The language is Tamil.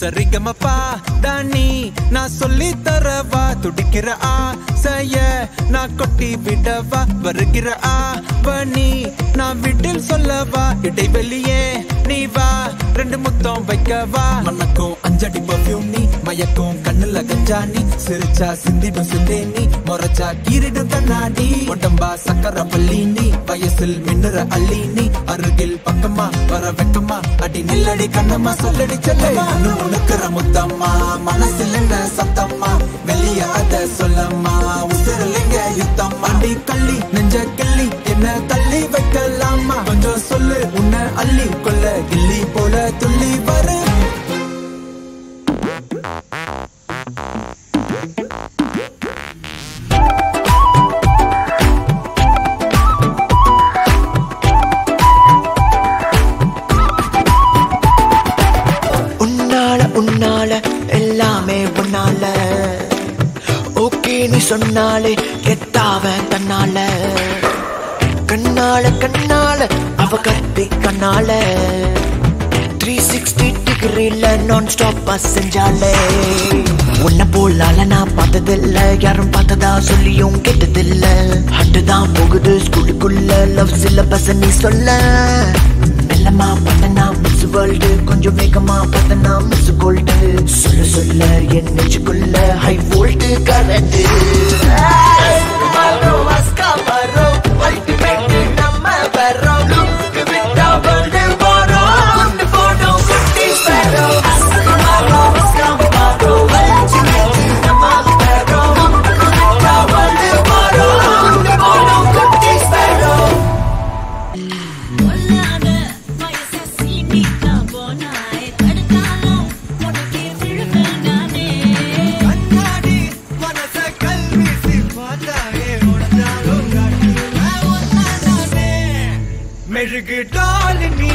சரிகமப்பா தானி நான் சொல்லி தரவா துடிக்கிற ஆசைய நான் கொட்டி விடவா வருகிற ஆவணி நான் வீட்டில் சொல்லவா இடைவெளியே நீ வா ரெண்டு முத்தம் வைக்கவா மனக்கும் அஞ்சடி பர்ஃபியூம் நீ மயக்கும் கண்ணுல கஞ்சா நீ சிரிச்சா சிந்திடும் சிந்தே நீ முறைச்சா கீரிடும் கண்ணாடி உடம்பா சக்கர பள்ளி நீ வயசில் மின்னுற அள்ளி நீ அருகில் பக்கமா வர வெக்கமா அடி நில்லடி கண்ணம்மா சொல்லடி செல்லமா உனக்குற முத்தம்மா மனசில் என்ன சத்தம்மா வெளிய அத சொல்லம்மா உசிரலிங்க யுத்தம் அடி கள்ளி நெஞ்ச கிள்ளி என்ன தள்ளி வைக்கலாமா கொஞ்சம் சொல்லு உன்னை அள்ளி கொள்ள கிள்ளி போல துள்ளி வரு உன்னால உன்னால எல்லாமே உன்னால ஓகே நீ சொன்னாலே கெத்தாவன் தன்னால கண்ணால கண்ணால அவ கத்தி கண்ணால த்ரீ சிக்ஸ்டி டிகிரில நான் ஸ்டாப்பா செஞ்சாலே உன்னை போலால நான் பார்த்ததில்ல யாரும் பார்த்ததா சொல்லியும் கேட்டதில்ல ஹண்டு தான் போகுது ஸ்கூலுக்குள்ள லவ் சிலபஸ் நீ சொல்ல மெல்லமா பார்த்தனா மிஸ் வேர்ல்டு கொஞ்சம் வேகமா பார்த்தனா மிஸ் கோல்டு சொல்ல சொல்ல என் நெஞ்சுக்குள்ள ஹை வோல்ட் கரண்ட் பொல்லாத வயச சீண்டிட்டா போனாய் தடுத்தாலும் உனக்கே விழுவேன் நானே கண்ணாடி மனச கல்வீசி பார்த்தாயே உடஞ்சாலும் காட்டுவேன் ஒன்னானே. மெழுகு டால் நீ